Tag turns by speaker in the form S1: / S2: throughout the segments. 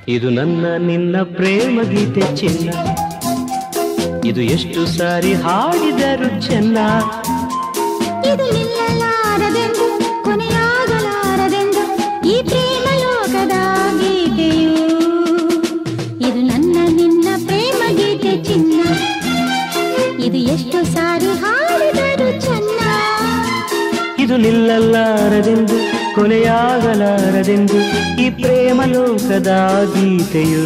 S1: ಇದು ನನ್ನ ನಿನ್ನ ಪ್ರೇಮ ಗೀತೆ ಚಿನ್ನ ಇದು ಎಷ್ಟು ಸಾರಿ ಹಾಡಿದರು ಚೆನ್ನ
S2: ಇದು ನಿಲ್ಲಲಾರದೆಂದು ಕೊನೆಯಾಗಲಾರದೆಂದು ಈ ಪ್ರೇಮ ಲೋಕದ ಗೀತೆಯು ಇದು ನನ್ನ ನಿನ್ನ ಪ್ರೇಮ ಗೀತೆ ಚಿನ್ನ ಇದು ಎಷ್ಟು ಸಾರಿ ಹಾಡಿದರು ಚೆನ್ನ
S1: ಇದು ನಿಲ್ಲಲಾರದೆಂದು ಕೊನೆಯಾಗಲಾರದೆಂದು ಈ ಪ್ರೇಮ ಲೋಕದ ಗೀತೆಯು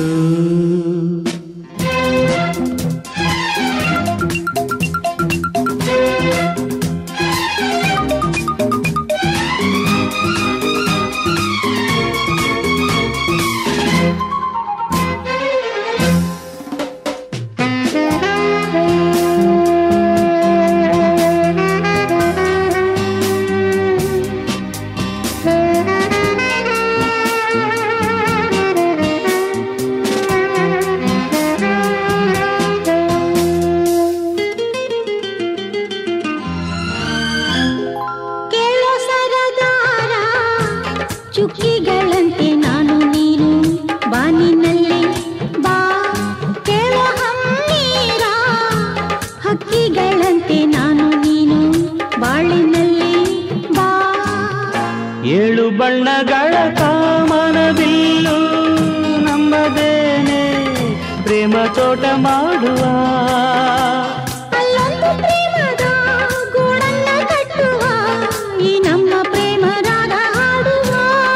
S2: ಕೇಳೋ ಸರದಾರ ಚುಕ್ಕಿಗಳಂತೆ ನಾನು ನೀನು ಬಾನಿನಲ್ಲಿ ಬಾ ಕೇಳೋ ಹಮ್ಮೀರ ಹಕ್ಕಿಗಳಂತೆ ನಾನು ನೀನು ಬಾಳಿನಲ್ಲಿ ಬಾ
S1: ಏಳು ಬಣ್ಣಗಳ ಕಾಮನವಿಲ್ಲು ನಮ್ಮದೇನೆ ಪ್ರೇಮ ತೋಟ ಮಾಡುವ
S2: ಅಲ್ಲೊಂದು ಪ್ರೇಮದ ಗೂಡನ್ನ ಕಟ್ಟುವ ಈ ನಮ್ಮ ಪ್ರೇಮ ರಾಗ ಹಾಡುವ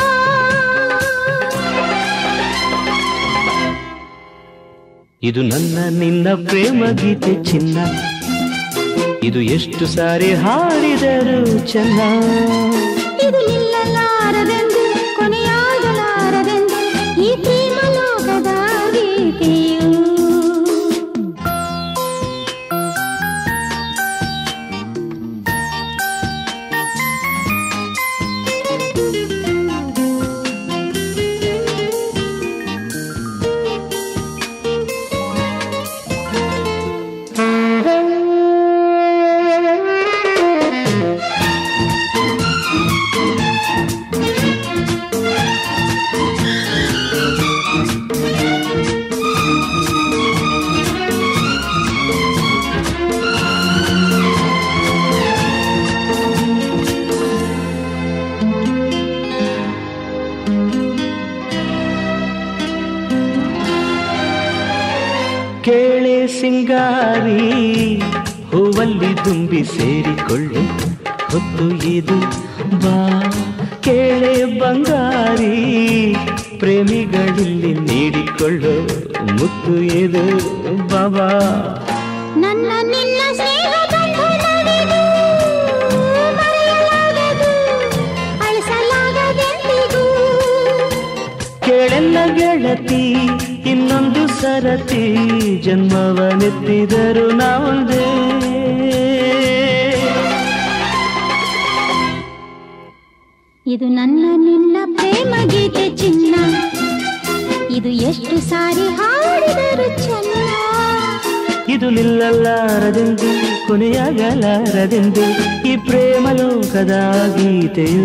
S1: ಇದು ನನ್ನ ನಿನ್ನ ಪ್ರೇಮ ಗೀತೆ ಚಿನ್ನ ಇದು ಎಷ್ಟು ಸಾರಿ ಹಾಡಿದರು ಚೆನ್ನ
S2: ಇದು ನಿಲ್ಲಲಾರದೆಂದು ಕೊನೆಯಾಗಲಾರದೆಂದು ಈ ಪ್ರೇಮ ಲೋಕದ ಗೀತೆಯು
S1: ಕೇಳೆ ಸಿಂಗಾರಿ ಹೂವಲ್ಲಿ ತುಂಬಿ ಸೇರಿಕೊಳ್ಳು ಹೊತ್ತು ಇದು ಬಾ ಕೇಳೆ ಬಂಗಾರಿ ಪ್ರೇಮಿಗಳಿಲ್ಲಿ ನೀಡಿಕೊಳ್ಳು ಮುತ್ತು ಇದು ಬಾಬಾ
S2: ನನ್ನ ನಿನ್ನ ಸ್ನೇಹ ಬಂಧನವಿದು ಮರೆಯಲಾಗದು ಅಳಿಸಲಾಗದೆಂದಿಗೂ
S1: ಕೇಳೆಲ್ಲ ಗೆಳತಿ ಇನ್ನೊಂದು ಸರತಿ ಜನ್ಮವನೆತ್ತಿದರು ನಾವೊಂದೇ
S2: ಇದು ನನ್ನ ನಿನ್ನ ಪ್ರೇಮ ಗೀತೆ ಚಿನ್ನ ಇದು ಎಷ್ಟು ಸಾರಿ ಹಾಡಿದರು ಚೆನ್ನ
S1: ಇದು ನಿಲ್ಲಲಾರದೆಂದು ಕೊನೆಯಾಗಲಾರದೆಂದು ಈ ಪ್ರೇಮ ಲೋಕದ ಗೀತೆಯು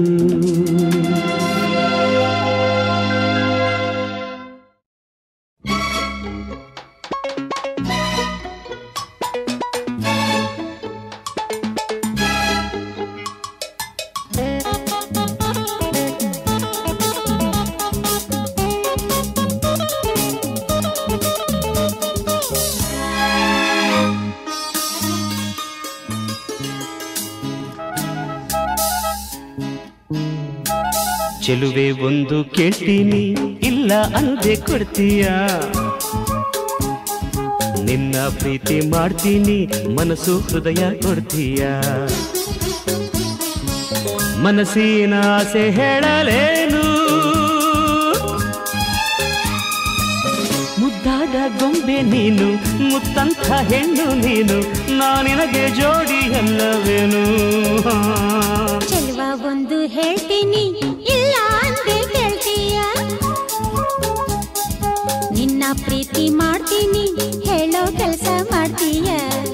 S1: ಚೆಲುವೆ ಒಂದು ಕೇಳ್ತೀನಿ ಇಲ್ಲ ಅನ್ನದೆ ಕೊಡ್ತೀಯ ನಿನ್ನ ಪ್ರೀತಿ ಮಾಡ್ತೀನಿ ಮನಸ್ಸು ಹೃದಯ ಕೊಡ್ತೀಯ ಮನಸ್ಸಿನ ಆಸೆ ಹೇಳಲೇನು ಮುದ್ದಾದ ಗೊಂಬೆ ನೀನು ಮುತ್ತಂಥ ಹೆಣ್ಣು ನೀನು ನಾನಿನಗೆ ಜೋಡಿ ಅಲ್ಲವೇನು
S2: ಚೆಲುವ ಒಂದು ಹೇಳ್ತೀನಿ ಇಲ್ಲ ಅಂದೆ ಕೇಳ್ತೀಯ ನಿನ್ನ ಪ್ರೀತಿ ಮಾಡ್ತೀನಿ ಹೇಳೋ ಕೆಲಸ ಮಾಡ್ತೀಯ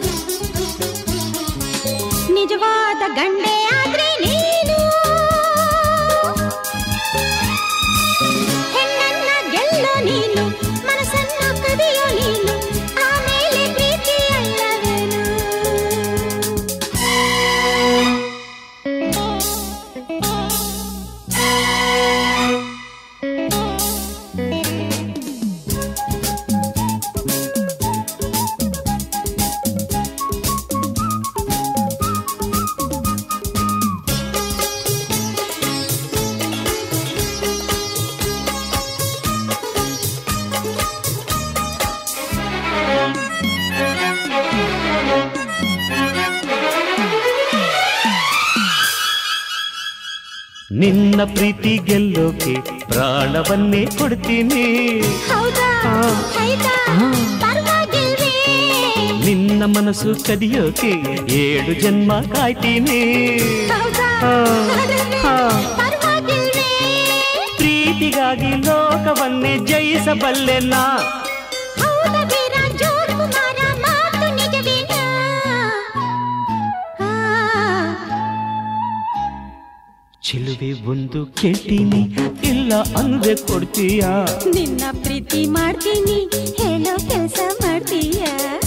S2: ನಿಜವಾದ ಗಂಡೆ ಆದ್ರೆ ನೀನು ಹೆಣ್ಣನ್ನ ಗೆಲ್ಲೋ
S1: ನಿನ್ನ ಪ್ರೀತಿ ಗೆಲ್ಲೋಕೆ ಪ್ರಾಣವನ್ನೇ ಕೊಡ್ತೀನಿ
S2: ಹೌದಾ
S1: ಆ.
S2: ಆಯ್ತಾ
S1: ಆ.
S2: ಪರವಾಗಿಲ್ವೇ
S1: ನಿನ್ನ ಮನಸ್ಸು ಕದಿಯೋಕೆ ಏಳು ಜನ್ಮ ಕಾಯ್ತೀನಿ
S2: ಹೌದಾ
S1: ಆ.
S2: ಅರೆರೆ,
S1: ಆ.
S2: ಪರವಾಗಿಲ್ವೇ
S1: ಪ್ರೀತಿಗಾಗಿ ಲೋಕವನ್ನೇ ಜಯಿಸಬಲ್ಲೆ ನಾ
S2: ಹೌದ ವೀರ ಜೋಡ್ ಕುಮಾರ ಮಾತು ನಿಜವೇನಾ ಆ.
S1: ಚೆಲುವೆ ಒಂದು ಕೇಳ್ತೀನಿ ಇಲ್ಲ ಅಂದ್ರೆ ಕೊಡ್ತೀಯಾ
S2: ನಿನ್ನ ಪ್ರೀತಿ ಮಾಡ್ತೀನಿ ಹೇಳೋ ಕೆಲಸ ಮಾಡ್ತೀಯ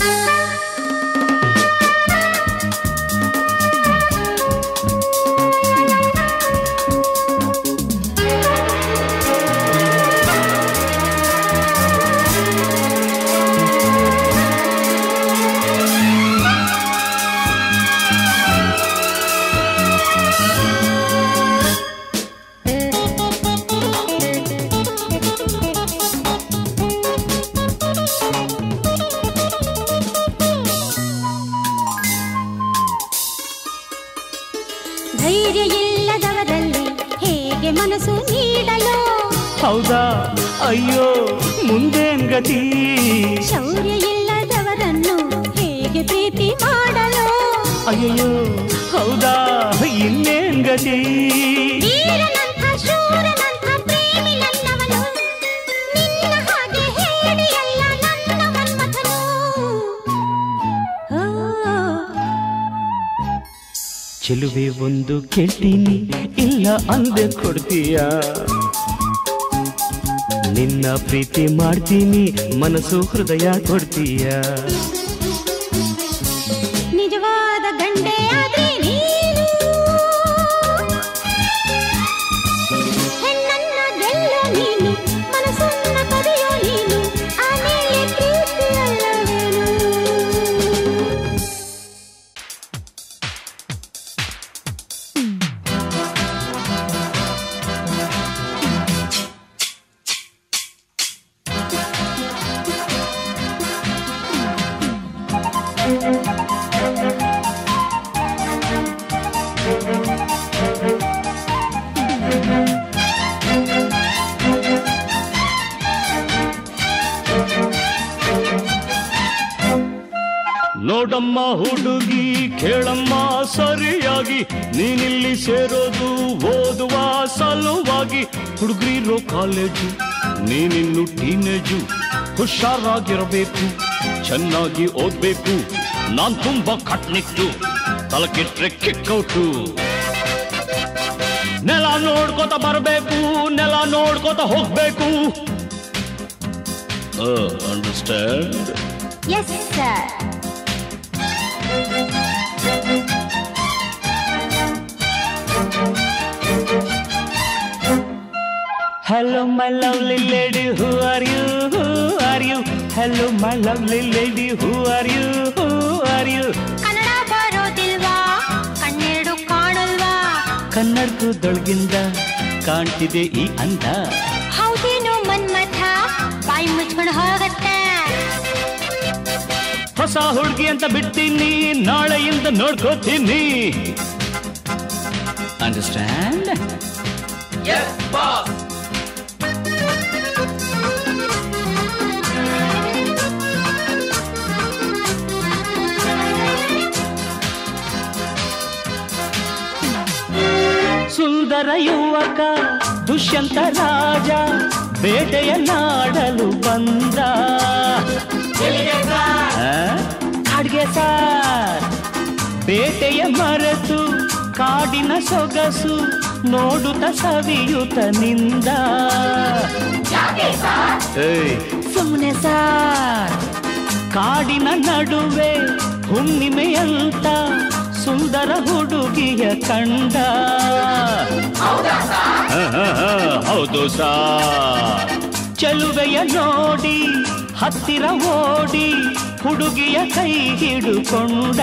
S2: ಧೈರ್ಯ ಇಲ್ಲದವರಲ್ಲಿ ಹೇಗೆ ಮನಸ್ಸು ನೀಡಲು
S1: ಹೌದಾ ಅಯ್ಯೋ ಮುಂದೇನ್ ಗತಿ
S2: ಶೌರ್ಯ ಇಲ್ಲದವರನ್ನು ಹೇಗೆ ಪ್ರೀತಿ ಮಾಡಲು
S1: ಅಯ್ಯಯ್ಯೋ ಹೌದಾ ಇನ್ನೇನ್ ಗತಿ
S2: ವೀರನಂಥ ಶೂರನಂಥ ಪ್ರೇಮಿ ನನ್ನವನು ನಿನ್ನ ಹಾಗೆ ಹೇಳಿಯಲ್ಲ ನನ್ನ ಮನ್ಮಥನು ಓ
S1: ಚೆಲುವೆ ಒಂದು ಕೇಳ್ತೀನಿ ಇಲ್ಲ ಅಂದೆ ಕೊಡ್ತೀಯಾ ನಿನ್ನ ಪ್ರೀತಿ ಮಾಡ್ತೀನಿ ಮನಸ್ಸು ಹೃದಯ ಕೊಡ್ತೀಯಾ
S2: ನಿಜವಾದ ಗಂಡೆ ಆದ್ರೆ ನೀನು ಹೆಣ್ಣನ್ನ ಗೆಲ್ಲೋ ನೀನು ಮನಸ್ಸನ್ನ ಕದಿಯೋ ನೀನು ಆಮೇಲೆ ಪ್ರೀತಿ ಅಲ್ಲವೇನು
S1: ನೋಡಮ್ಮ ಹುಡುಗಿ ಕೇಳಮ್ಮ ಸರಿಯಾಗಿ ನೀನಿಲ್ಲಿ ಸೇರೋದು ಓದುವ ಸಲುವಾಗಿ ಹುಡುಗರಿರೋ ಕಾಲೇಜು ನೀನಿನ್ನು ಟೀನೇಜು ಹುಷಾರಾಗಿರಬೇಕು ಚೆನ್ನಾಗಿ ಓದ್ಬೇಕು ನಾನ್ ತುಂಬಾ ಕಟ್ನಿಟ್ಟು ತಲಕೆಟ್ರೆ ಕಿಕ್ಕೌಟು ನೆಲ ನೋಡ್ಕೋತ ಬರಬೇಕು ನೆಲ ನೋಡ್ಕೋತ ಹೋಗ್ಬೇಕು understand
S2: yes sir
S1: Hello, my lovely lady, who are you? Who are you? Hello, my lovely lady, who are you? Who are you?
S2: Kannada ಬರೋದಿಲ್ವಾ ಕಣ್ಣೆರಡು ಕಾಣಲ್ವಾ
S1: ಕನ್ನಡಕದೊಳಗಿಂದ ಕಾಣ್ತಿದೆ ಈ ಅಂದ
S2: ಹೌದೇನೋ ಮನ್ಮಥ ಬಾಯಿ ಮುಚ್ಕೊಂಡು ಹೋಗತ್ತೆ
S1: ಹೊಸ ಹುಡುಗಿ ಅಂತ ಬಿಡ್ತೀನಿ ನಾಳೆಯಿಂದ ನೋಡ್ಕೋತೀನಿ ಅಂಡರ್ಸ್ಟ್ಯಾಂಡ್ ಸುಂದರ ಯುವಕ ದುಷ್ಯಂತ ರಾಜ ಬೇಟೆಯ ನಾಡಲು ಬಂದ ಆ? ಅಡ್ಗೆ ಸಾರ್ ಬೇಟೆಯ ಮರೆತು ಕಾಡಿನ ಸೊಗಸು ನೋಡುತ್ತ ಸವಿಯುತ ನಿಂದ ಏಯ್, ಸುಮ್ನೆ ಸಾರ್ ಕಾಡಿನ ನಡುವೆ ಹುಣ್ಣಿಮೆಯಂತ ಸುಂದರ ಹುಡುಗಿಯ ಕಂಡ ಹ, ಹ, ಹ, ಹೌದು ಸಾರ್ ಚೆಲುವೆಯ ನೋಡಿ ಹತ್ತಿರ ಓಡಿ ಹುಡುಗಿಯ ಕೈ ಹಿಡುಕೊಂಡ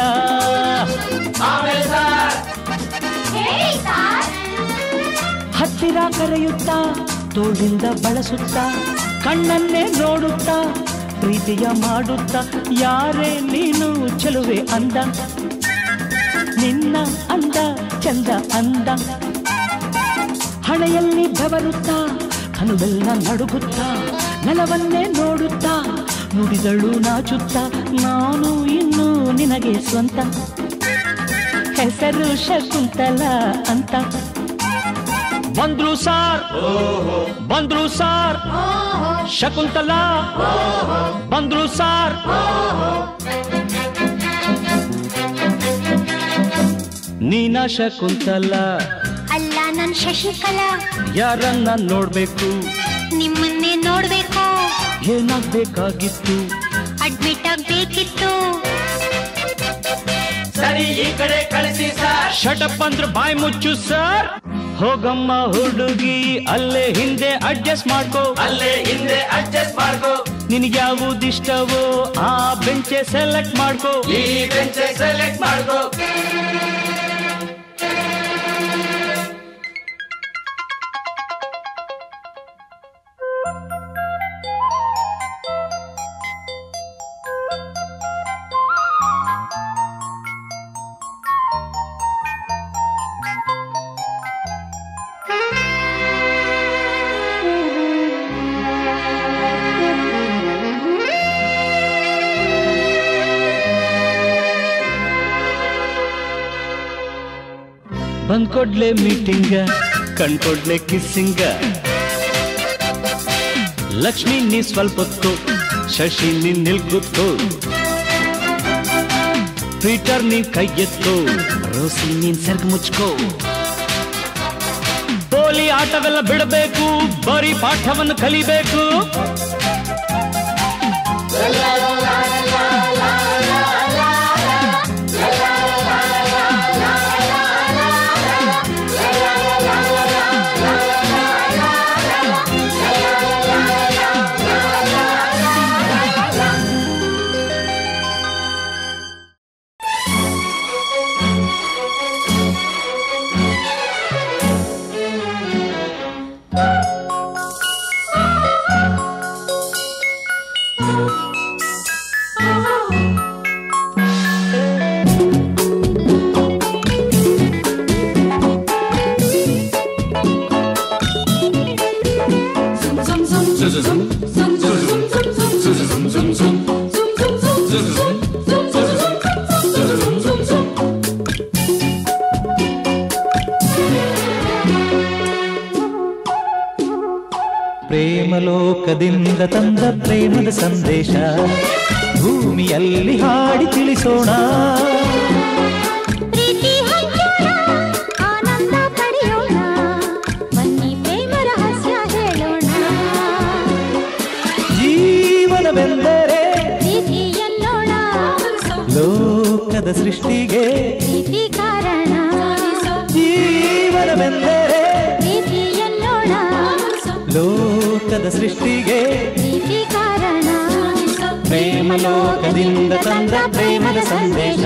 S1: ಹತ್ತಿರ ಕರೆಯುತ್ತಾ ತೋಳಿಂದ ಬಳಸುತ್ತಾ ಕಣ್ಣನ್ನೇ ನೋಡುತ್ತಾ ಪ್ರೀತಿಯ ಮಾಡುತ್ತಾ ಯಾರೇ ನೀನು ಚೆಲುವೆ ಅಂದ ನಿನ್ನ ಅಂದ ಚಂದ ಅಂದ ಹಣೆಯಲ್ಲಿ ಬೆವರುತ್ತಾ ಕನುವೆಲ್ಲ ನಡುಗುತ್ತಾ ನೆಲವನ್ನೇ ನೋಡುತ್ತಾ ನುಡಿದಳು ನಾಚುತ್ತಾ ನಾನು ಇನ್ನು ನಿನಗೆ ಸ್ವಂತ ಹೆಸರು ಶಕುಂತಲ ಅಂತ ಬಂದ್ರು ಸಾರ್ ಬಂದ್ರು ಸಾರ್ ಶಕುಂತಲ ಬಂದ್ರು ಸಾರ್ ನೀನ ಶಕುಂತಲ
S2: ಅಲ್ಲ ನನ್ ಶಶಿಕಲಾ
S1: ಯಾರನ್ನ ನೋಡ್ಬೇಕು
S2: ನಿಮ್ಮನ್ನೇ ನೋಡ್ಬೇಕು
S1: ಏನಾಗ್ಬೇಕಾಗಿತ್ತು
S2: ಅಡ್ಮಿಟ್ ಆಗ್ಬೇಕಿತ್ತು
S3: ಸರಿ ಈ ಕಡೆ ಕಳಿಸಿ ಸರ್
S1: ಶಟಪ್ ಅಂದ್ರೆ ಬಾಯ್ ಮುಚ್ಚು ಸರ್ ಹೋಗಮ್ಮ ಹುಡುಗಿ ಅಲ್ಲೇ ಹಿಂದೆ ಅಡ್ಜಸ್ಟ್ ಮಾಡ್ಕೋ
S3: ಅಲ್ಲೇ ಹಿಂದೆ ಅಡ್ಜಸ್ಟ್ ಮಾಡ್ಕೋ
S1: ನಿನಗೆ ಯಾವುದಿಷ್ಟವೋ ಆ ಬೆಂಚೆ ಸೆಲೆಕ್ಟ್ ಮಾಡ್ಕೋ
S3: ಈ ಬೆಂಚ್ ಸೆಲೆಕ್ಟ್ ಮಾಡ್ಕೋ
S1: ಬಂದ್ಕೊಡ್ಲೆ ಮೀಟಿಂಗ ಕಣ್ಕೊಡ್ಲೆ ಕಿಸ್ಸಿಂಗ ಲಕ್ಷ್ಮಿ ನೀ ಸ್ವಲ್ಪ ಹೊತ್ತು ಶಶಿ ನೀನ್ ನಿಲ್ಗುತ್ಕೋ ಪೀಟರ್ ನೀನ್ ಕೈ ಎತ್ಕೋ ರೋಸಿ ನೀನ್ ಸರ್ಗ್ ಮುಚ್ಕೋ ಪೋಲಿ ಆಟವೆಲ್ಲ ಬಿಡಬೇಕು ಬರೀ ಪಾಠವನ್ನು ಕಲಿಬೇಕು
S4: ಪ್ರೇಮಲೋಕದಿಂದ ತಂದ ಪ್ರೇಮದ ಸಂದೇಶ ಭೂಮಿಯಲ್ಲಿ ಹಾಡಿ ತಿಳಿಸೋಣ
S2: ಪ್ರೀತಿ ಹಂಚೋಣ ಆನಂದ ಪಡೆಯೋಣ ಬನ್ನಿ ಪ್ರೇಮ ರಹಸ್ಯ ಹೇಳೋಣ
S4: ಜೀವನವೆಂದರೆ
S2: ಪ್ರೀತಿ ಎನ್ನೋಣ
S4: ಲೋಕದ ಸೃಷ್ಟಿಗೆ
S2: ಪ್ರೀತಿ ಕಾರಣ
S4: ಜೀವನವೆಂದರೆ
S2: ಪ್ರೀತಿ ಎನ್ನೋಣ
S4: ಲೋಕದ ಸೃಷ್ಟಿಗೆ
S2: ಪ್ರೀತಿ ಕಾರಣ
S4: ಪ್ರೇಮಲೋಕದಿಂದ ತಂದ ಪ್ರೇಮದ ಸಂದೇಶ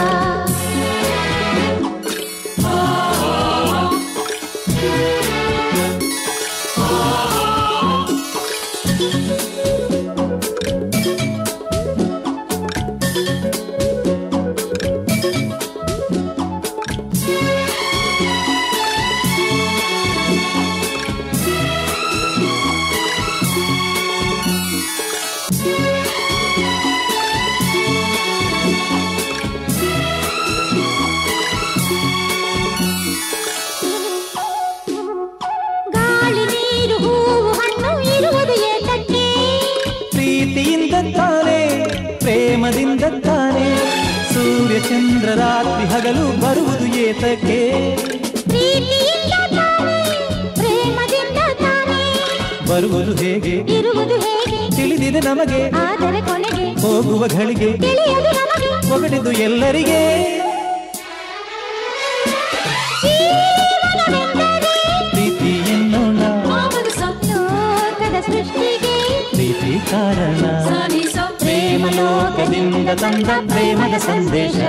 S2: ಗಾಳಿ ನೀರು ಹೂವು ಹಣ್ಣು ಇರುವುದು ಏತಕ್ಕೆ
S4: ಪ್ರೀತಿಯಿಂದ ತಾನೇ ಪ್ರೇಮದಿಂದ ತಾನೇ ಸೂರ್ಯ ಚಂದ್ರ ರಾತ್ರಿ ಹಗಲು ಬರುವುದು ಏತಕ್ಕೆ
S2: ಪ್ರೀತಿಯಿಂದ ತಾನೇ ಪ್ರೇಮದಿಂದ ತಾನೇ
S4: ಬರುವುದು ಹೇಗೆ
S2: ಇರುವುದು ಹೇಗೆ
S4: ತಿಳಿದಿದೆ ನಮಗೆ
S2: ಆದರೆ ಕೊನೆಗೆ
S4: ಹೋಗುವ ಘಳಿಗೆ
S2: ತಿಳಿಯದು ನಮಗೆ
S4: ಒಗಟಿದ್ದು ಎಲ್ಲರಿಗೆ ಪ್ರೀತಿ ಎನ್ನೋಣ
S2: ಲೋಕದ ಸೃಷ್ಟಿಗೆ
S4: ಪ್ರೀತಿ ಕಾರಣ ಪ್ರೇಮ ಲೋಕದಿಂದ ತಂದ ಪ್ರೇಮದ ಸಂದೇಶ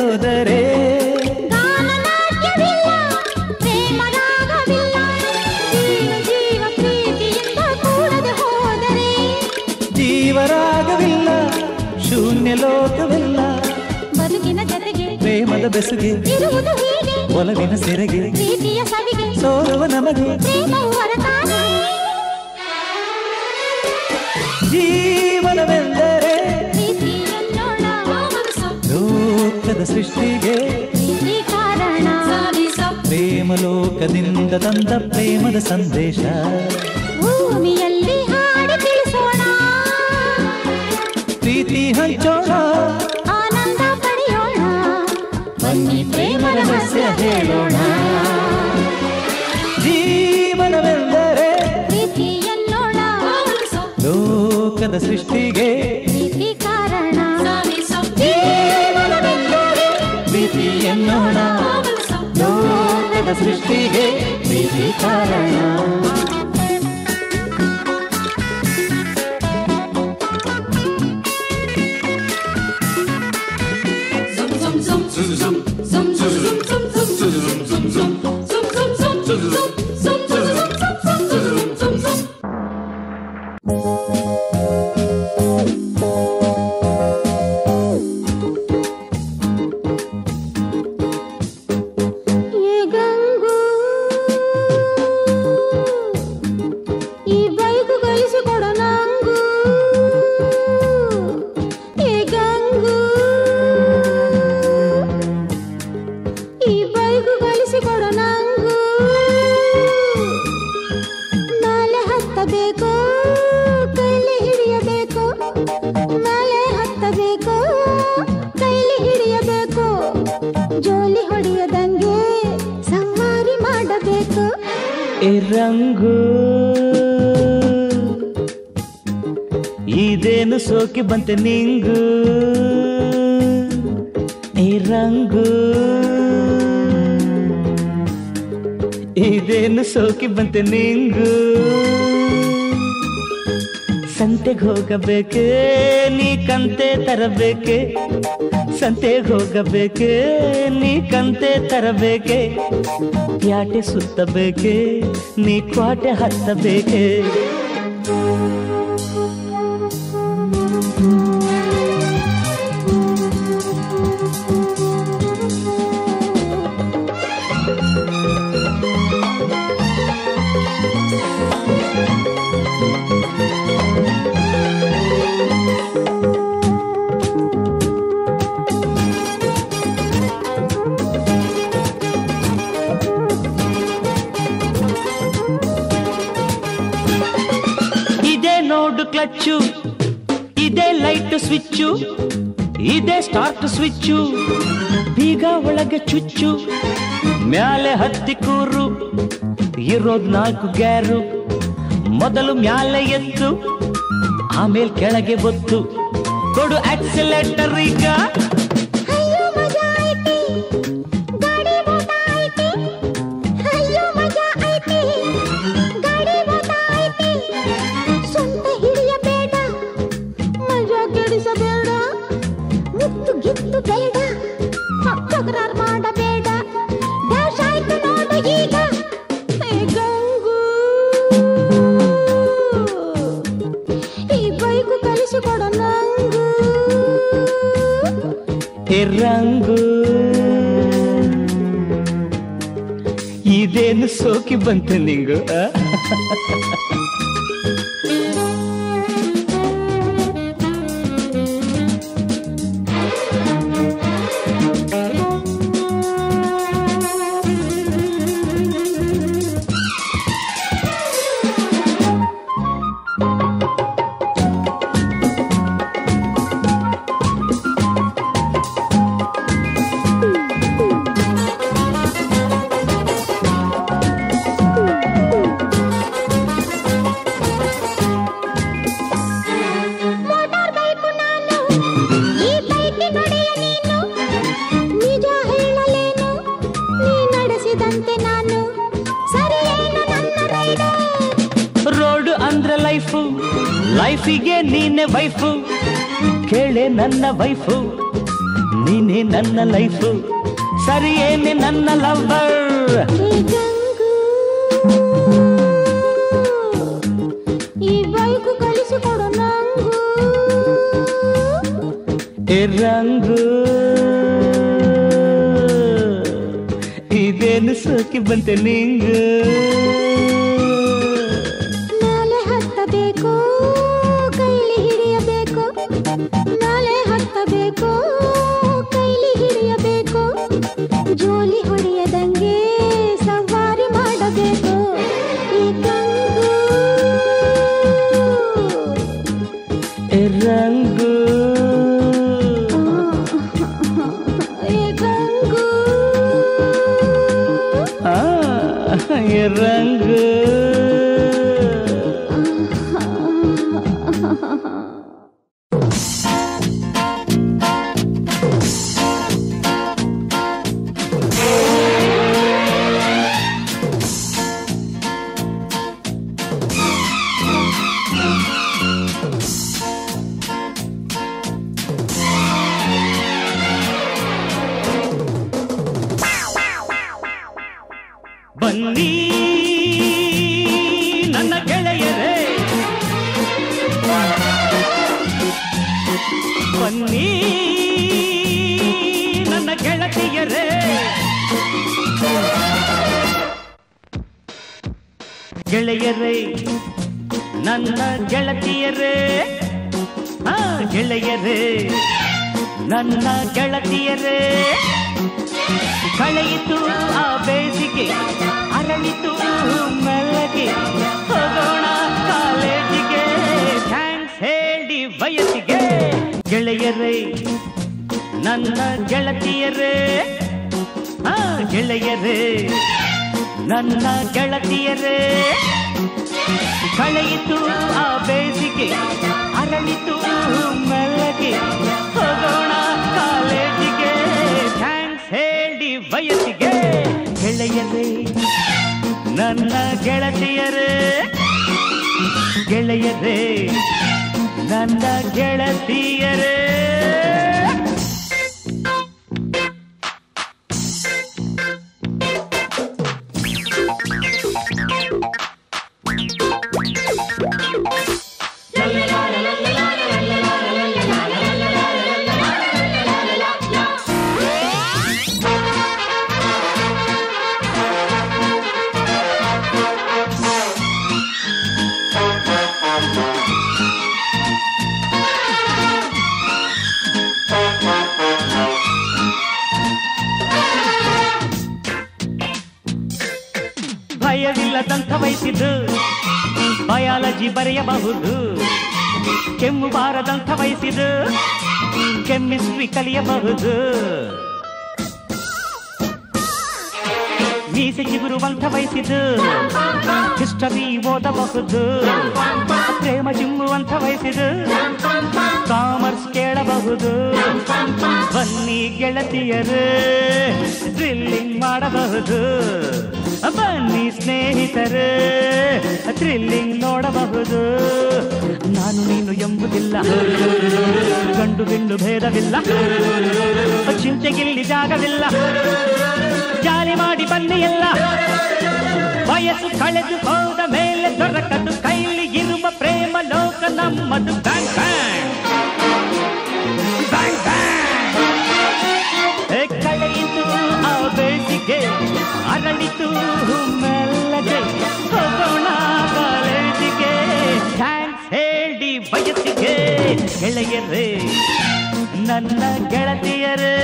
S4: ಹೋದರೆ
S2: ಗಾನನಾಟ್ಯವಿಲ್ಲ ಪ್ರೇಮ ರಾಗವಿಲ್ಲ ಜೀವ ಜೀವ ಪ್ರೀತಿಯಿಂದ ಕೂಡದೆ ಹೋದರೆ
S4: ಜೀವರಾಗವಿಲ್ಲ ಶೂನ್ಯ ಲೋಕವಿಲ್ಲ
S2: ಬದುಕಿನ ಜೊತೆಗೆ
S4: ಪ್ರೇಮದ ಬೆಸುಗೆ
S2: ಇರುವುದು ಹೀಗೆ
S4: ಒಲವಿನ ಸೆರೆಗೆ
S2: ಪ್ರೀತಿಯ ಸವಿಗೆ
S4: ಸೋಲುವ ನಮಗೆ
S2: ಪ್ರೇಮವು ಹೊರತಾನೆ
S4: ಜೀವನವೆಂದರೆ
S2: ಪ್ರೀತಿಯನ್ನೋಣ
S4: ಲೋಕದ ಸೃಷ್ಟಿಗೆ
S2: ಪ್ರೀತಿ ಕಾರಣ
S4: ಪ್ರೇಮ ಲೋಕದಿಂದ ತಂದ ಪ್ರೇಮದ ಸಂದೇಶ
S2: ಭೂಮಿಯಲ್ಲಿ ಹಾಡಿ ತಿಳಿಸೋಣ
S4: ಪ್ರೀತಿ ಹಂಚೋಣ
S2: ಆನಂದ ಪಡೆಯೋಣ
S4: ಬನ್ನಿ ಪ್ರೇಮ ರಹಸ್ಯ ಹೇಳೋಣ ಜೀವನವೆಂದರೆ
S2: ಪ್ರೀತಿಯನ್ನೋಣ
S4: ಲೋಕದ ಸೃಷ್ಟಿಗೆ
S2: ಪ್ರೀತಿ ಕಾರಣ
S4: ಜೀವನವೆಂದರೆ ಪ್ರೀತಿ ಎನ್ನೋಣ ಲೋಕದ ಸೃಷ್ಟಿಗೆ ಪ್ರೀತಿ ಕಾರಣ
S2: ಏ ಗಂಗು ಈ ಬೈಕು ಕಲಿಸಿಕೊಡ ನಂಗು ಏ ಗಂಗು ಈ ಬೈಕು ಕಲಿಸಿಕೊಡ ನಂಗು ಮೇಲೆ ಹತ್ತಬೇಕು ಕೈಲಿ ಹಿಡಿಯಬೇಕು ಮೇಲೆ ಹತ್ತಬೇಕು ಕೈಲಿ ಹಿಡಿಯಬೇಕು ಜೋಲಿ ಹೊಡೆಯದಂಗೆ ಸವಾರಿ ಮಾಡಬೇಕು
S1: ಈ ರಂಗು ಇದೇನು ಸೋಕಿ ಬಂತೆ ನಿಂಗು ಈ ರಂಗು ಇದೇನು ಸೋಕಿ ಬಂತೆ ನಿಂಗು ಸಂತೆಗೆ ಹೋಗಬೇಕೆ ನೀ ಕಂತೆ ತರಬೇಕೆ ಸಂತೆಗೆ ಹೋಗಬೇಕೆ ನೀ ಕಂತೆ ತರಬೇಕೆ ಪ್ಯಾಟೆ ಸುತ್ತಬೇಕೆ ನೀ ಕ್ವಾಟೆ ಹತ್ತಬೇಕೆ ಇದೇ ನೋಡು ಕ್ಲಚ್ಚು ಇದೇ ಲೈಟ್ ಸ್ವಿಚ್ಚು ಇದೇ ಸ್ಟಾರ್ಟ್ ಸ್ವಿಚ್ಚು ಬೀಗ ಒಳಗೆ ಚುಚ್ಚು ಮ್ಯಾಲೆ ಹತ್ತಿ ಕೂರು ಇರೋದ್ ನಾಲ್ಕು ಗ್ಯಾರು ಮೊದಲು ಮ್ಯಾಲೆ ಎತ್ತು ಆಮೇಲೆ ಕೆಳಗೆ ಬತ್ತು ಕೊಡು ಆಕ್ಸಿಲೇಟರ್ ಈಗ
S2: ಅಯ್ಯೋ ಮಜಾ ಐತಿ ಗಾಡಿ ಬೋಟ ಐತಿ ಅಯ್ಯೋ ಮಜಾ ಐತಿ ಗಾಡಿ ಬೋಟ ಐತಿ ಸೊಂಟ ಹಿಡಿಯಬೇಡ ಮಜಾ ಕೆಡಿಸಬೇಡ ಮುತ್ತು ಗಿತ್ತು ಬೇಡ ತಕರಾರ್ ಮಾಡಬೇಡ ಡ್ಯಾಶ್ ಆಯ್ತು ನೋಡು ಈಗ ಏ ಗಂಗು ಈ ಬೈಕು ಕಲಿಸಿಕೊಡ ನಂಗು
S1: ಹೇ ರಂಗು ಇದೇನು ಸೋಕಿ ಬಂತು ನಿಂಗು ಆ?
S2: ಮೋಟಾರ್ ಬೈಕು ನಾನು ಈ ಬೈಕಿನೊಡೆಯ ನೀನು ನಿಜ ಹೇಳಲೇನು ನೀ ನಡೆಸಿದಂತೆ ನಾನು ಸರಿಯೇನು ನನ್ನ ರೈಡರ್
S1: ರೋಡ್ ಅಂದ್ರೆ ಲೈಫು ಲೈಫಿಗೆ ನೀನೆ ವೈಫು ಕೇಳೆ ನನ್ನ ವೈಫು ನೀ ನೀನೇ ನನ್ನ ಲೈಫು ಸರಿಯೇನೆ ನನ್ನ ಲವ್ವರ್
S2: ಈ ಗಂಗು ಈ ಬೈಕು ಕಲಿಸಿಕೊಡು ನಂಗೂ
S1: ಎ ರಂಗು ಇದೇನು ಸೋಕಿ ಬಂತೆ ನಿಂಗು
S2: ನಾಲೆ ಹತ್ತಬೇಕು ಕೈಲಿ ಹಿಡಿಯಬೇಕು ನಾಲೆ ಹತ್ತಬೇಕು ಕೈಲಿ ಹಿಡಿಯಬೇಕು ಜೋಲಿ ಹೊಡೆಯದಂಗೆ ಸವಾರಿ ಮಾಡಬೇಕು ಈ ಗಂಗು
S1: ಎ ರಂಗು
S2: ಈ ಗಂಗು
S1: ಆ, ಎ ರಂಗು ಬನ್ನಿ ನನ್ನ ಗೆಳೆಯರೇ ಬನ್ನಿ ನನ್ನ ಗೆಳತಿಯರೇ ಗೆಳೆಯರೇ ನನ್ನ ಗೆಳತಿಯರೇ ಆ ಗೆಳೆಯರೇ ನನ್ನ ಗೆಳತಿಯರೇ ಕಳೆಯಿತು ಆ ಬೇಸಿಗೆ ಅರಳಿತು ಮೆಲ್ಲಗೆ ಹೋಗೋಣ ಕಾಲೇಜಿಗೆ ಥ್ಯಾಂಕ್ಸ್ ಹೇಳಿ ವಯಸ್ಸಿಗೆ ಗೆಳೆಯರೇ ನನ್ನ ಗೆಳತಿಯರೇ ಆ ಗೆಳೆಯರೇ ನನ್ನ ಗೆಳತಿಯರೇ ಕಳೆಯಿತು ಆ ಬೇಸಿಗೆ ಅರಳಿತು ಮೆಲ್ಲಗೆ ಹೋಗೋಣ ಕಾಲೇಜಿಗೆ ಥ್ಯಾಂಕ್ಸ್ ಹೇಳಿ ವಯಸ್ಸಿಗೆ ಗೆಳೆಯರೇ ನನ್ನ ಗೆಳತಿಯರೇ ಗೆಳೆಯರೇ ನನ್ನ ಗೆಳತಿಯರೇ ಭಯವಿಲ್ಲದಂಥ ವಯಸ್ಸಿದ್ದು ಬಯಾಲಜಿ ಬರೆಯಬಹುದು ಕೆಮ್ಮು ಬಾರದಂಥ ವಯಸ್ಸಿದು ಕೆಮಿಸ್ಟ್ರಿ ಕಲಿಯಬಹುದು ಮೀಸೆ ಚಿಗುರುವಂಥ ವಯಸ್ಸಿದು ಹಿಸ್ಟರಿ ಓದಬಹುದು ಪ್ರೇಮ ಚಿಮ್ಮುವಂಥ ವಯಸ್ಸಿದು ಕಾಮರ್ಸ್ ಕೇಳಬಹುದು ಬನ್ನಿ ಗೆಳತಿಯರು ಥ್ರಿಲ್ಲಿಂಗ್ ಮಾಡಬಹುದು ಬನ್ನಿ ಸ್ನೇಹಿತರು ಥ್ರಿಲ್ಲಿಂಗ್ ನೋಡಬಹುದು ನಾನು ನೀನು ಎಂಬುದಿಲ್ಲ ಗಂಡು ಬಿಂಡು ಭೇದವಿಲ್ಲ ಚಿಂತೆಗಿಲ್ಲಿ ಜಾಗವಿಲ್ಲ ಜಾಲಿ ಮಾಡಿ ಬನ್ನಿ ಎಲ್ಲ ವಯಸ್ಸು ಕಳೆದು ಹೋದ ಮೇಲೆ ದೊರಕದು ಕೈಲಿ ಇರುವ ಪ್ರೇಮ ಲೋಕ ನಮ್ಮದು ಬ್ಯಾಂಕ್ ಬ್ಯಾಂಕ್ ಬ್ಯಾಂಕ್ ಏ ಕಳೆಯಿತು ಆ ಬೇಸಿಗೆ ಅರಳಿತು ಮೆಲ್ಲಗೆ ಹೋಗೋಣ ಕಾಲೇಜಿಗೆ ಥ್ಯಾಂಕ್ಸ್ ಹೇಳಿ ವಯಸ್ಸಿಗೆ ಗೆಳೆಯರೇ ನನ್ನ ಗೆಳತಿಯರೇ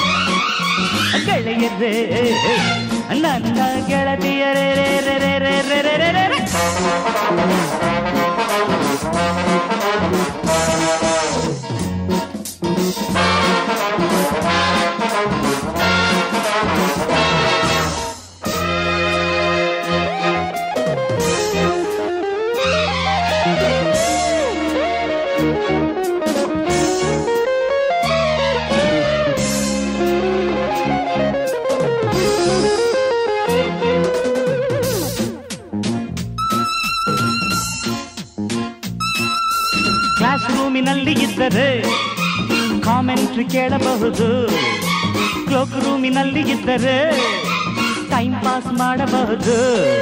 S1: ಗೆಳೆಯರೇ ನನ್ನ ಗೆಳತಿಯರೇ ರೇ ರೇ ರೇ ರೇ ರೇ ರೇ ರೇ ರೇ ರೇ. ಕ್ಲಾಸ್ ರೂಮಿನಲ್ಲಿ ಇದ್ದರೆ ಕಾಮೆಂಟ್ರಿ ಕೇಳಬಹುದು ಕ್ಲೋಕ್ ರೂಮಿನಲ್ಲಿ ಇದ್ದರೆ ಟೈಮ್ ಪಾಸ್ ಮಾಡಬಹುದು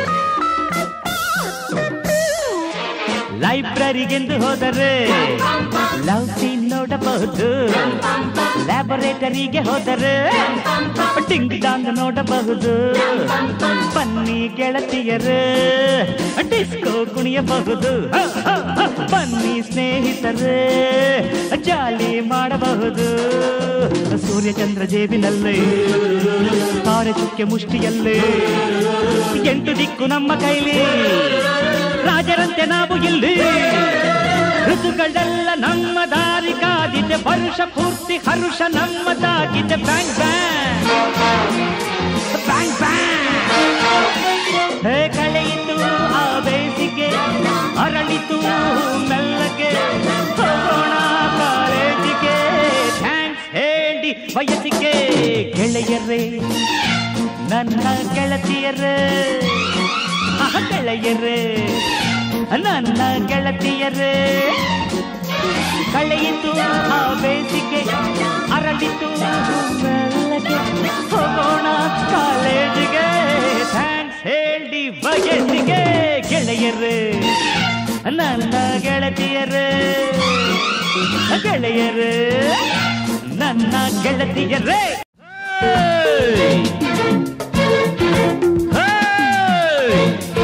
S1: ಲೈಬ್ರರಿಗೆಂದು ಹೋದರೆ ಲವ್ ಸೀನ್ ನೋಡಬಹುದು ಲ್ಯಾಬೊರೇಟರಿಗೆ ಹೋದರೆ ಟಿಂಗ್ ಡಾಂಗ್ ನೋಡಬಹುದು ಬನ್ನಿ ಗೆಳತಿಯರು ಡಿಸ್ಕೋ ಕುಣಿಯಬಹುದು ಹ, ಹ, ಹ. ಬನ್ನಿ ಸ್ನೇಹಿತರು ಜಾಲಿ ಮಾಡಬಹುದು ಸೂರ್ಯಚಂದ್ರ ಜೇಬಿನಲ್ಲೇ ತಾರೆ ಚುಕ್ಕೆ ಮುಷ್ಟಿಯಲ್ಲೇ ಎಂಟು ದಿಕ್ಕು ನಮ್ಮ ಕೈಲಿ ರಾಜರಂತೆ ನಾವು ಇಲ್ಲಿ ಋತುಗಳೆಲ್ಲ ನಮ್ಮ ದಾರಿ ಕಾದಿದೆ ವರ್ಷ ಪೂರ್ತಿ ಹರುಷ ನಮ್ಮದಾಗಿದೆ bang bang bang bang hey ಕಳೆಯಿತು ಆ ಬೇಸಿಗೆ ಅರಳಿತು ಮೆಲ್ಲಗೆ ಹೋಗೋಣ ಕಾಲೇಜಿಗೆ ಥ್ಯಾಂಕ್ಸ್ ಹೇಳಿ ವಯಸ್ಸಿಗೆ ಗೆಳೆಯರೇ ನನ್ನ ಗೆಳತಿಯರೇ ಆಹ, ಗೆಳೆಯರೇ ನನ್ನ ಗೆಳತಿಯರೇ ಕಳೆಯಿತು ಆ ಬೇಸಿಗೆ ಅರಳಿತು ಮೆಲ್ಲಗೆ ಹೋಗೋಣ ಕಾಲೇಜಿಗೆ ಥ್ಯಾಂಕ್ಸ್ ಹೇಳಿ ಬಯಸಿಗೆ ಗೆಳೆಯರೇ ನನ್ನ ಗೆಳತಿಯರೇ ಗೆಳೆಯರೇ ನನ್ನ ಗೆಳತಿಯರೇ Hey! Hey!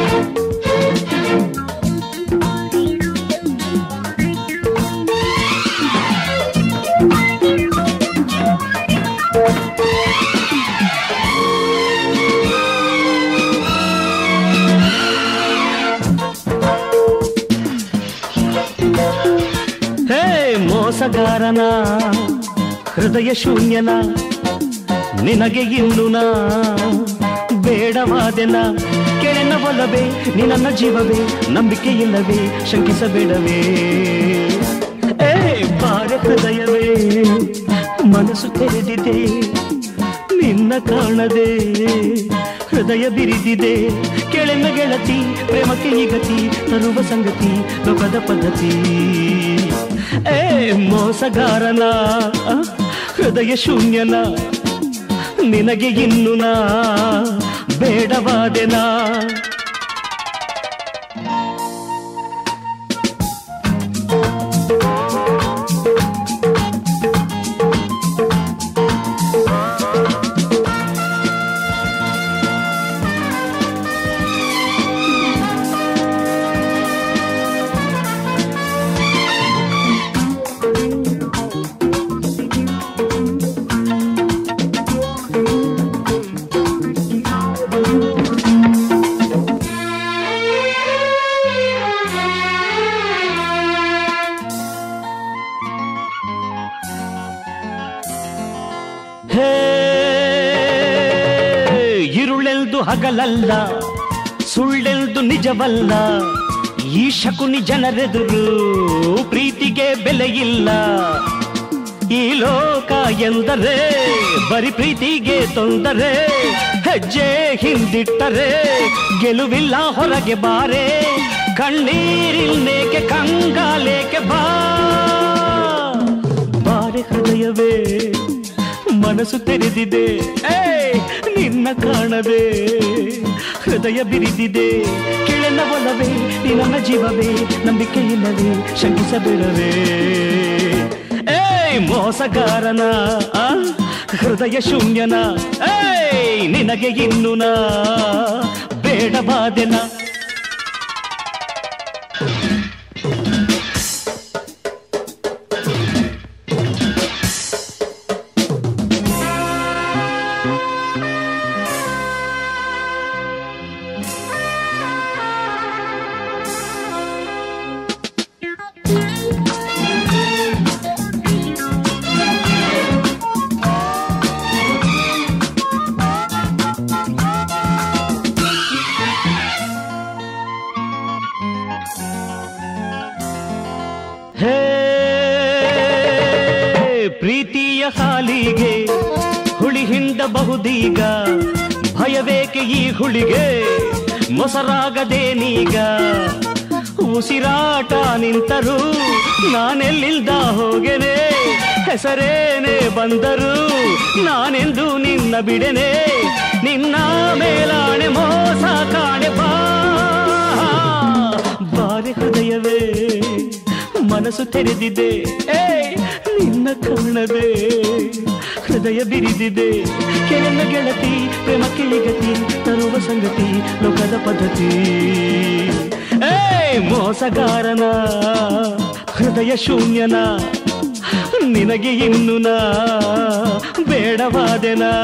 S1: ಹೇ ಮೋಸಗಾರನ ಹೃದಯ ಶೂನ್ಯನ ನಿನಗೆ ಇನ್ನು ನಾ ಬೇಡವಾದೆನ ಕೆಳನ ಒಲವೇ ನಿನ್ನ ಜೀವವೇ ನಂಬಿಕೆ ಇಲ್ಲವೇ ಶಂಕಿಸಬೇಡವೇ ಏ ಬಾರೆ ಹೃದಯವೇ ಮನಸ್ಸು ತೆರೆದಿದೆ ನಿನ್ನ ಕಾಣದೆ ಹೃದಯ ಬಿರಿದಿದೆ ಕೆಳೆನ ಗೆಳತಿ ಪ್ರೇಮಕ್ಕೆ ಈ ಗತಿ ತರುವ ಸಂಗತಿ ಲೋಕದ ಪದ್ಧತಿ ಏ ಮೋಸಗಾರನ ಆ, ಹೃದಯ ಶೂನ್ಯನ ನಿನಗೆ ಇನ್ನು ನಾ ಬೇಡವಾದೆನಾ ಹೇ ಇರುಳೆಲ್ದು ಹಗಲಲ್ಲ ಸುಳ್ಳೆಲ್ದು ನಿಜವಲ್ಲ ಈ ಶಕುನಿ ಜನರೆದುರು ಪ್ರೀತಿಗೆ ಬೆಲೆ ಇಲ್ಲ ಈ ಲೋಕ ಎಂದರೆ ಬರಿ ಪ್ರೀತಿಗೆ ತೊಂದರೆ ಹೆಜ್ಜೆ ಹಿಂದಿಟ್ಟರೆ ಗೆಲುವಿಲ್ಲ ಹೊರಗೆ ಬಾರೆ ಕಣ್ಣೀರಿಲ್ಲೇಕೆ ಕಂಗಾಲೇಕೆ ಬಾ ಬಾರೆ ಹೃದಯವೇ ಮನಸ್ಸು ತೆರೆದಿದೆ ಏ ನಿನ್ನ ಕಾಣದೆ ಹೃದಯ ಬಿರಿದಿದೆ ಕೆಳನ ಒಲವೇ ನೀ ನನ್ನ ಜೀವವೇ ನಂಬಿಕೆ ಇಲ್ಲವೇ ಶಂಕಿಸಬೇಡವೇ ಏಯ್ ಮೋಸಗಾರನ ಆ, ಹೃದಯ ಶೂನ್ಯನ ಏಯ್ ನಿನಗೆ ಇನ್ನು ನಾ ಬೇಡವಾದೆನ ಹೇ ಪ್ರೀತಿಯ ಹಾಲಿಗೆ ಹುಳಿ ಹಿಂಡಬಹುದೀಗ ಭಯವೇಕೆ ಈ ಹುಳಿಗೆ ಮೊಸರಾಗದೇನೀಗ ಉಸಿರಾಟ ನಿಂತರು ನಾನೆಲ್ಲಿಲ್ದ ಹೋಗೆನೆ ಹೆಸರೇನೇ ಬಂದರು ನಾನೆಂದು ನಿನ್ನ ಬಿಡೆನೆ ನಿನ್ನ ಮೇಲಾಣೆ ಮೋಸ ಕಾಣೆ ಬಾ ಬಾರಿ ಹೃದಯವೇ ಮನಸ್ಸು ತೆರೆದಿದೆ ಏ ನಿನ್ನ ಕಾಣದೆ ಹೃದಯ ಬಿರಿದಿದೆ ಕೆಳನ ಗೆಳತಿ ಪ್ರೇಮ ಕಿಳಿಗತಿ ತರುವ ಸಂಗತಿ ಲೋಕದ ಪದ್ಧತಿ ಏ ಮೋಸಗಾರನ ಹೃದಯ ಶೂನ್ಯನ ನಿನಗೆ ಇನ್ನು ನಾ ಬೇಡವಾದೆನಾ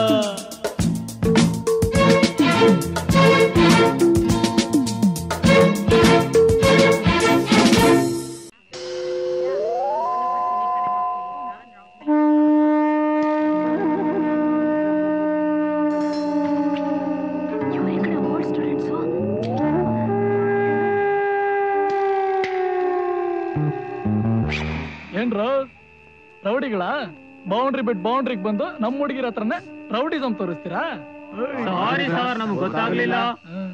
S5: ಏನ್ರ ರೌಡಿಗಳ ಬೌಂಡ್ರಿ ಬಿಟ್ ಬೌಂಡ್ರಿಗೆ ಬಂದು ನಮ್ಮ ಹುಡುಗಿರ ಹತ್ರನೇ ರೌಡಿಸಮ್ ತೋರಿಸ್ತೀರಾ
S1: ಸಾರಿ ಸರ್ ನಮ್ಗೆ ಗೊತ್ತಾಗ್ಲಿಲ್ಲ
S5: ಹ್ಮ್.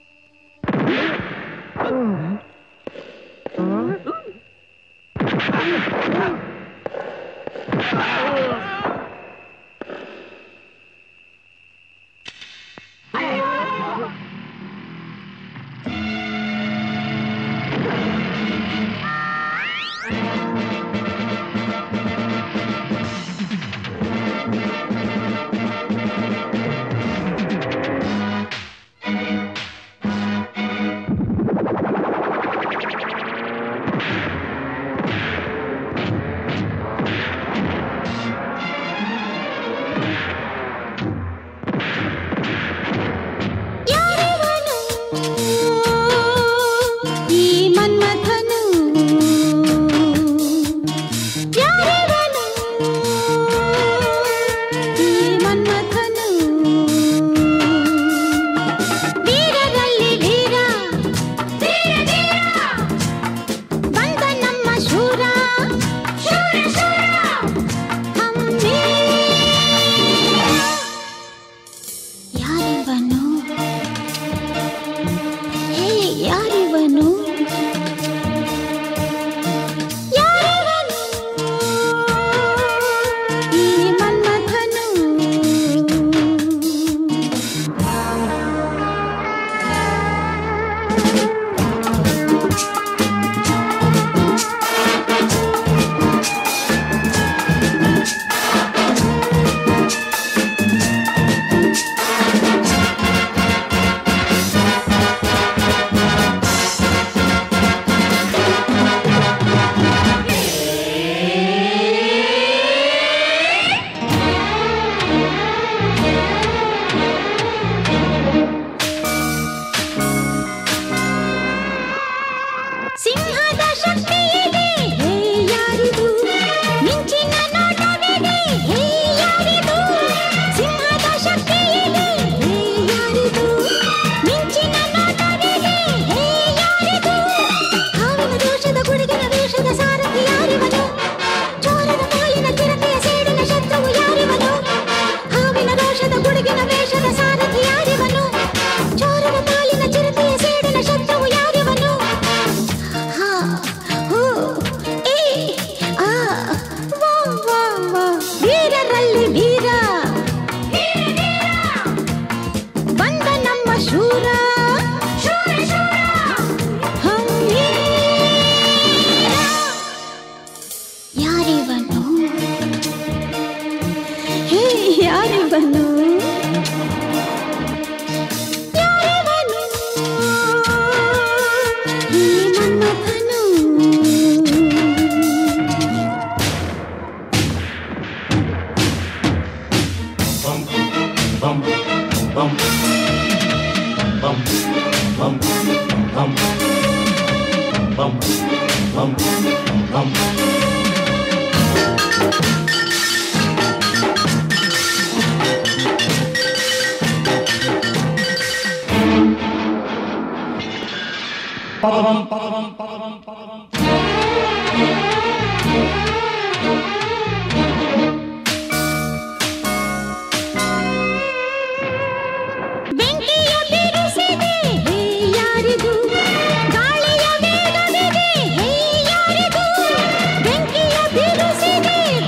S2: ಯಾರಿವನು ಈ ಮನ್ಮಥನು ಯಾರಿವನು ಈ ಮನ್ಮಥನು ವೀರರಲ್ಲಿ ವೀರ ಧೀರ ಧೀರ ಬಂದ ನಮ್ಮ ಶೂರ ಶೂರ ಶೂರ ಹಮ್ಮೀರ ಯಾರಿವನು ಹೇ ಯಾರಿವನು ಯಾರಿವನು ಈ ಮನ್ಮಥನು ಸಿಂಹದ ಶಕ್ತಿಯಿದೆ ಹೇ ಯಾರಿದು ಮಿಂಚಿನ ನೋಟವಿದೆ ಹೇ ಯಾರಿದು ಸಿಂಹದ ಶಕ್ತಿಯಿದೆ ಹೇ ಯಾರಿದು ಮಿಂಚಿನ ನೋಟವಿದೆ ಹೇ ಯಾರಿದು ಹಾವಿನ ದೋಷದ ಗುಡುಗಿನ ವೇಷದ ಸಾರಥಿ ಯಾರಿವನು ಚೋರದ ಪಾಲಿನ ಚಿರತೆಯ ಸೇಡಿನ ಶತ್ರುವು ಯಾರಿವನು ಹಾವಿನ ದೋಷದ ಗುಡುಗಿನ ವೇಷದ ಸಾರಥಿ ಯಾರಿವನು ಚೋರದ ಪಾಲಿನ ಚಿರತೆಯ ಸೇಡಿನ ಶತ್ರುವು ಯಾರಿವನು ಹಾ ಹೋ ಏ ಆ ವಾ ವಾ ವಾ ವೀರರಲ್ಲಿ ವೀರ ಬಂದ ನಮ್ಮ ಶೂರ ಶೂರ ಶೂರ ಹಮ್ಮೀರ ಯಾರಿವನು ಹೇ ಯಾರಿವನು ಯಾರಿವನು ಈ ಮನ್ಮಥನು ಬೆಂಕಿಯ ಬಿರುಸಿದೆ ಹೇ ಯಾರಿದು ಗಾಳಿಯ ವೇಗವಿದೆ ಹೇ ಯಾರಿದು ಬೆಂಕಿಯ ಬಿರುಸಿದೆ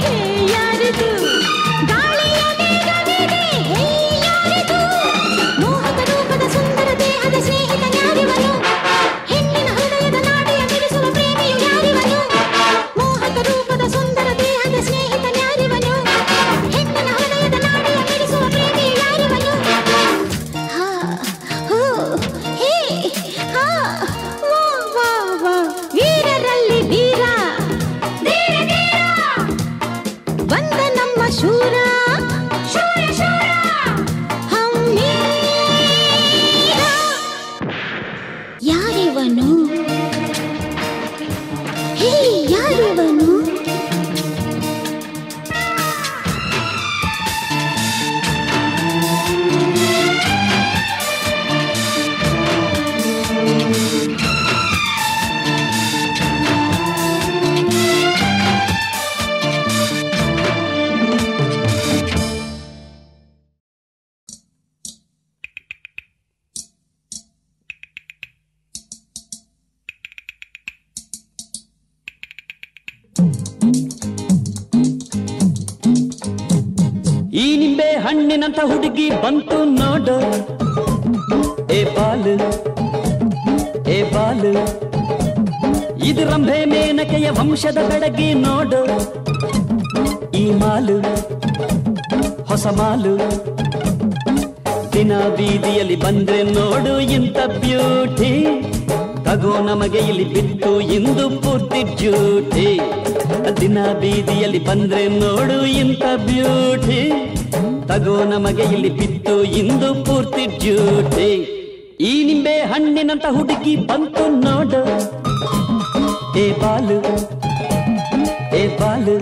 S1: ಈ ನಿಂಬೆ ಹಣ್ಣಿನಂತ ಹುಡುಗಿ ಬಂತು ನೋಡು ಏ ಬಾಲು ಏ ಬಾಲು ಇದು ರಂಭೆ ಮೇನಕೆಯ ವಂಶದ ಬೆಡಗಿ ನೋಡು ಈ ಮಾಲು ಹೊಸ ಮಾಲು ದಿನ ಬೀದಿಯಲ್ಲಿ ಬಂದ್ರೆ ನೋಡು ಇಂಥ ಬ್ಯೂಟಿ ತಗೋ ನಮಗೆ ಇಲ್ಲಿ ಬಿತ್ತು ಇಂದು ಪೂರ್ತಿ ಡ್ಯೂಟಿ ದಿನ ಬೀದಿಯಲ್ಲಿ ಬಂದ್ರೆ ನೋಡು ಇಂಥ ಬ್ಯೂಟಿ ತಗೋ ನಮಗೆ ಇಲ್ಲಿ ಬಿತ್ತು ಇಂದು ಪೂರ್ತಿ ಡ್ಯೂಟಿ ಈ ನಿಂಬೆ ಹಣ್ಣಿನಂತ ಹುಡುಗಿ ಬಂತು ನೋಡು ಏ ಬಾಲು ಏ ಬಾಲು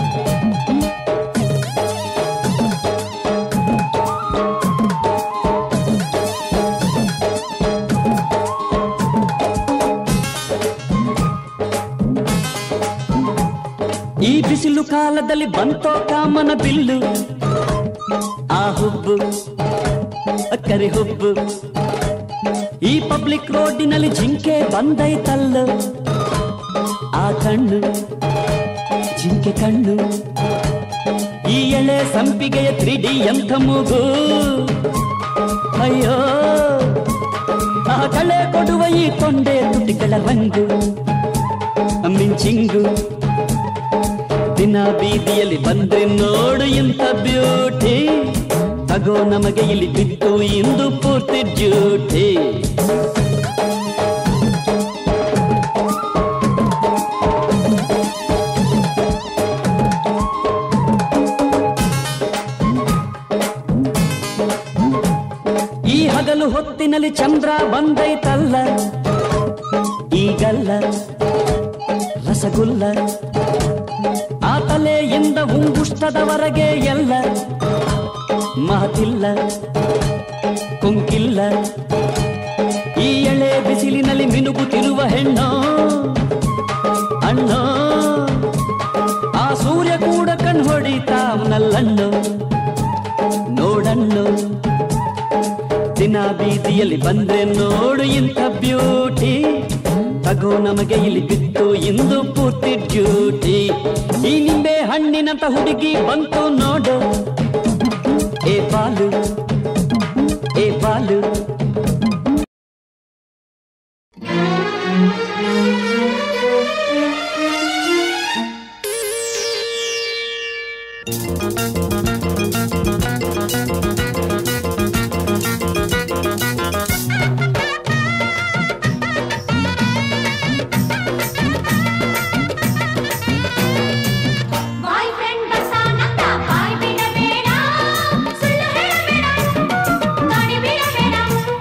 S1: ಈ ಬಿಸಿಲು ಕಾಲದಲ್ಲಿ ಬಂತೋ ಕಾಮನ ಬಿಲ್ಲು ಆ ಹುಬ್ಬು ಕರಿ ಹುಬ್ಬು ಈ ಪಬ್ಲಿಕ್ ರೋಡಿನಲ್ಲಿ ಜಿಂಕೆ ಬಂದೈತಲ್ಲ ಆ ಕಣ್ಣು ಜಿಂಕೆ ಕಣ್ಣು ಈ ಎಳೆ ಸಂಪಿಗೆಯ ತ್ರಿಡಿ ಎಂಥ ಮೂಗು ಅಯ್ಯೋ ಆ ಕಳೆ ಕೊಡುವ ಈ ತೊಂಡೆ ತುಟಿಗಳ ರಂಗು ಮಿಂಚಿಂಗು ದಿನ ಬೀದಿಯಲ್ಲಿ ಬಂದ್ರೆ ನೋಡು ಇಂಥ ಬ್ಯೂಟಿ ತಗೋ ನಮಗೆ ಇಲ್ಲಿ ಬಿತ್ತು ಇಂದು ಪೂರ್ತಿ ಡ್ಯೂಟಿ ಈ ಹಗಲು ಹೊತ್ತಿನಲ್ಲಿ ಚಂದ್ರ ಬಂದೈತಲ್ಲ ಈಗಲ್ಲ ರಸಗುಲ್ಲ ಆ ತಲೆಯಿಂದ ಉಂಗುಷ್ಟದವರೆಗೆ ಎಲ್ಲ ಮಾತಿಲ್ಲ ಕುಂಕಿಲ್ಲ ಈ ಎಳೆ ಬಿಸಿಲಿನಲ್ಲಿ ಮಿನುಗುತ್ತಿರುವ ಹೆಣ್ಣು ಅಣ್ಣೋ ಆ ಸೂರ್ಯ ಕೂಡ ಕಣ್ ಹೊಡಿತಾವನಲ್ಲಣ್ಣು ನೋಡಣ್ಣು ದಿನ ಬೀದಿಯಲ್ಲಿ ಬಂದ್ರೆ ನೋಡು ಇಂಥ ಬ್ಯೂಟಿ ತಗೋ ನಮಗೆ ಇಲ್ಲಿ ಬಿತ್ತು ಇಂದು ಪೂರ್ತಿ ಡ್ಯೂಟಿ ಈ ನಿಂಬೆ ಹಣ್ಣಿನಂತ ಹುಡುಗಿ ಬಂತು ನೋಡು ಏ ಬಾಲು ಏ ಬಾಲು
S2: ಬಾಯ್ ಫ್ರೆಂಡ್ ಬಸ್ಸಾನಂದ ಬಾಯ್ ಬಿಡಬೇಡ ಸುಳ್ಳು ಹೇಳಬೇಡ ಗಾಡಿ ಬಿಡಬೇಡ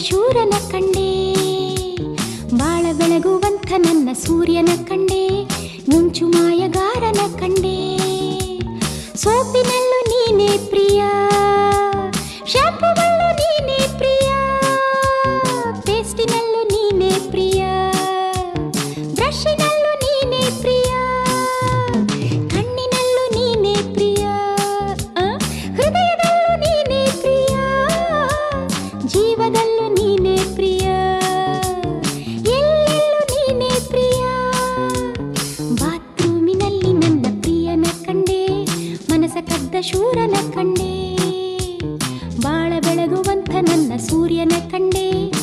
S2: ಶೂರನ ಕಂಡೆ ಬಾಳ ಬೆಳಗುವಂಥ ನನ್ನ ಸೂರ್ಯನ ಕಂಡೆ ಮುಂಚು ಮಾಯಗಾರನ ಕಂಡೆ ಸೋಪಿನಲ್ಲೂ ನೀನೇ ಪ್ರಿಯ ಶಾಂಪುಗಳಲ್ಲೂ ನೀನೇ ಪ್ರಿಯ ಪೇಸ್ಟಿನಲ್ಲೂ ನೀನೇ ಪ್ರಿಯ ಬ್ರಷಿನಲ್ಲೂ ನೀನೇ ಪ್ರಿಯ ಕಣ್ಣಿನಲ್ಲೂ ನೀನೇ ಪ್ರಿಯ ಆ, ಹೃದಯದಲ್ಲೂ ನೀನೇ ಪ್ರಿಯ ಜೀವದಲ್ಲೂ ನೀನೇ ಪ್ರಿಯ ಎಲ್ಲೆಲ್ಲೂ ನೀನೇ ಪ್ರಿಯ ಬಾತ್ರೂಮಿನಲ್ಲಿ ನನ್ನ ಪ್ರಿಯನ ಕಂಡೆ ಮನಸ ಕದ್ದ ಶೂರನ ಕಂಡೆ ಬಾಳ ಬೆಳಗುವಂಥ ನನ್ನ ಸೂರ್ಯನ ಕಂಡೆ